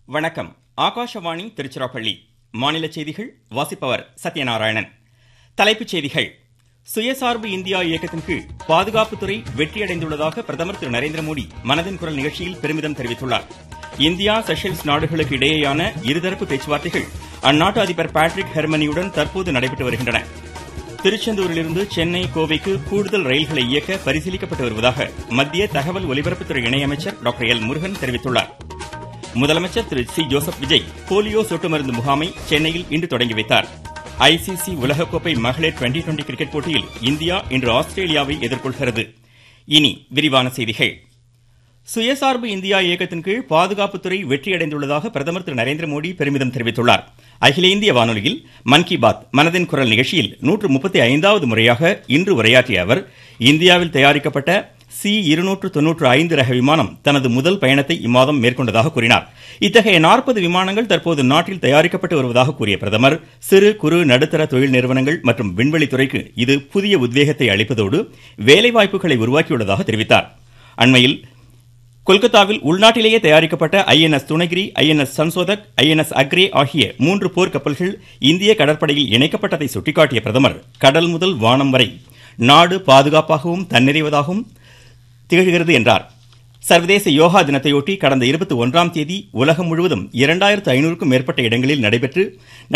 வணக்கம் ஆகாஷவாணி திருச்சிராப்பள்ளி மாநில செய்திகள் வாசிப்பவர் சத்யநாராயணன் தலைப்புச் செய்திகள் சுயசார்பு இந்தியா இயக்கத்தின் கீழ் பாதுகாப்புத்துறை வெற்றியடைந்துள்ளதாக பிரதமர் திரு நரேந்திர மோடி மனதின் குரல் நிகழ்ச்சியில் பெருமிதம் தெரிவித்துள்ளார் இந்தியா செஷல்ஸ் நாடுகளுக்கு இடையேயான இருதரப்பு பேச்சுவார்த்தைகள் அந்நாட்டு அதிபர் பேட்ரிக் ஹெர்மனியுடன் தற்போது நடைபெற்று வருகின்றன திருச்செந்தூரிலிருந்து சென்னை கோவைக்கு கூடுதல் ரயில்களை இயக்க பரிசீலிக்கப்பட்டு வருவதாக மத்திய தகவல் ஒலிபரப்புத்துறை இணையமைச்சர் டாக்டர் எல் முருகன் தெரிவித்துள்ளார் முதலமைச்சர் Thiru C Joseph Vijay polio சொட்டு மருந்து முகாமை சென்னையில் இன்று தொடங்கி வைத்தார் ஐசிசி உலகக்கோப்பை மகளிர் டுவெண்டி டுவெண்டி கிரிக்கெட் போட்டியில் இந்தியா இன்று ஆஸ்திரேலியாவை எதிர்கொள்கிறது இனி விரிவான செய்திகள் சுயசார்பு இந்தியா இயக்கத்தின் கீழ் பாதுகாப்புத்துறை வெற்றியடைந்துள்ளதாக பிரதமர் திரு நரேந்திர மோடி பெருமிதம் தெரிவித்துள்ளார் அகில இந்திய வானொலியில் மன் கி பாத் மனதின் குரல் நிகழ்ச்சியில் நூற்று முப்பத்தி ஐந்தாவது முறையாக இன்று உரையாற்றிய அவர் இந்தியாவில் தயாரிக்கப்பட்ட சி இருநூற்று தொன்னூற்று ஐந்து ரக விமானம் தனது முதல் பயணத்தை இம்மாதம் மேற்கொண்டதாக கூறினார் இத்தகைய நாற்பது விமானங்கள் தற்போது நாட்டில் தயாரிக்கப்பட்டு வருவதாக கூறிய பிரதமர் சிறு குறு நடுத்தர தொழில் நிறுவனங்கள் மற்றும் விண்வெளித்துறைக்கு இது புதிய உத்வேகத்தை அளிப்பதோடு வேலைவாய்ப்புகளை உருவாக்கியுள்ளதாக தெரிவித்தார் அண்மையில் கொல்கத்தாவில் உள்நாட்டிலேயே தயாரிக்கப்பட்ட INS Dunagiri INS Sanshodhak INS Akray ஆகிய மூன்று போர் கப்பல்கள் இந்திய கடற்படையில் இணைக்கப்பட்டதை சுட்டிக்காட்டிய பிரதமர் கடல் முதல் வானம் வரை நாடு பாதுகாப்பாகவும் தன்னிறைவதாகவும் திகழ்கிறது என்றார் சர்வதேச யோகா தினத்தையொட்டி கடந்த இருபத்தி ஒன்றாம் தேதி உலகம் முழுவதும் இரண்டாயிரத்து ஐநூறுக்கும் மேற்பட்ட இடங்களில் நடைபெற்று